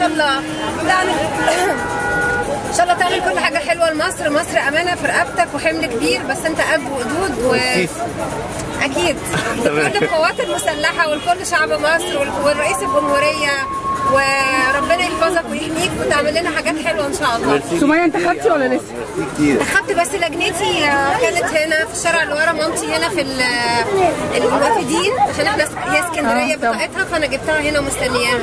شاء الله تعمل ان شاء الله تعمل كل حاجه حلوه لمصر مصر امانه في رقبتك وحمل كبير بس انت قد وقدود و اكيد لكل القوات المسلحه ولكل شعب مصر وال- والرئيس الجمهوريه وربنا يحفظك ويحميك وتعمل لنا حاجات حلوه ان شاء الله سمية انت خدتي ولا لسه؟ دخلت بس لجنتي آه، كانت هنا في الشارع اللي ورا مامتي هنا في ال- الوافدين عشان احنا هي اسكندريه آه، طبعا. بتاعتها فانا جبتها هنا ومستنياها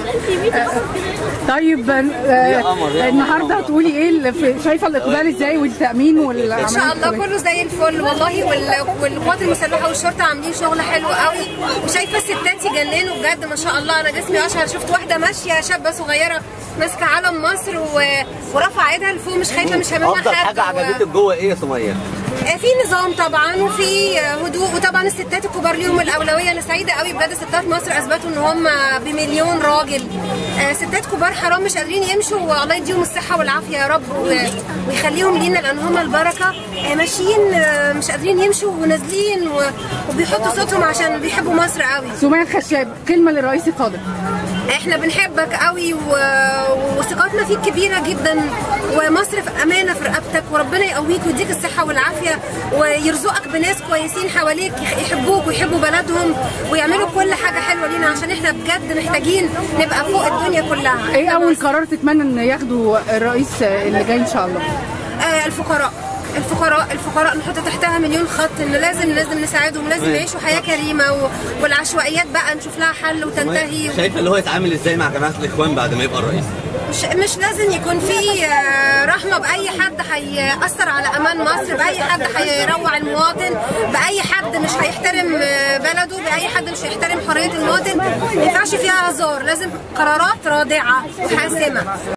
طيب آه، النهارده هتقولي ايه اللي في- شايفه الاقبال ازاي والتامين والعمليه ان شاء الله كله زي الفل والله وال- والقوات المسلحه والشرطه عاملين شغل حلو قوي وشايفه الستات يجننوا بجد ما شاء الله انا جسمي اشهر شفت واحده ماشيه شابه صغيره ماسكه علم مصر و... ورفع ايدها لفوق مش خايفه مش هاممها افضل حد حاجه و- عجبتك جوه ايه يا سميه؟ في نظام طبعا وفي هدوء وطبعا الستات الكبار ليهم الاولويه انا سعيده قوي بجد ستات مصر اثبتوا ان هم بمليون راجل آه، ستات كبار حرام مش قادرين يمشوا والله يديهم الصحه والعافيه يا رب و- ويخليهم لينا لان هم البركه آه، ماشيين آه، مش قادرين يمشوا ونازلين و- وبيحطوا صوتهم عشان بيحبوا مصر قوي سمية الخشاب كلمه للرئيس القادم احنا بنحبك قوي و... وثقتنا فيك كبيره جدا ومصر في امانه في رقبتك وربنا يقويك ويديك الصحه والعافيه ويرزقك بناس كويسين حواليك يح- يحبوك ويحبوا بلدهم ويعملوا كل حاجه حلوه لينا عشان احنا بجد محتاجين نبقى فوق الدنيا كلها ايه اول قرار تتمنى ان ياخده الرئيس اللي جاي ان شاء الله؟ آه الفقراء الفقراء الفقراء نحط تحتها مليون خط ان لازم لازم نساعدهم لازم يعيشوا حياه كريمه و... والعشوائيات بقى نشوف لها حل وتنتهي شايفه اللي هو يتعامل ازاي مع جماعه الاخوان بعد ما يبقى الرئيس؟ مش مش لازم يكون في آه، رحمه باي حد هيأثر على امان مصر باي حد هيروع المواطن باي حد مش هيحترم آه، بلده باي حد مش هيحترم حريه المواطن ما ينفعش فيها هزار لازم قرارات رادعه وحاسمه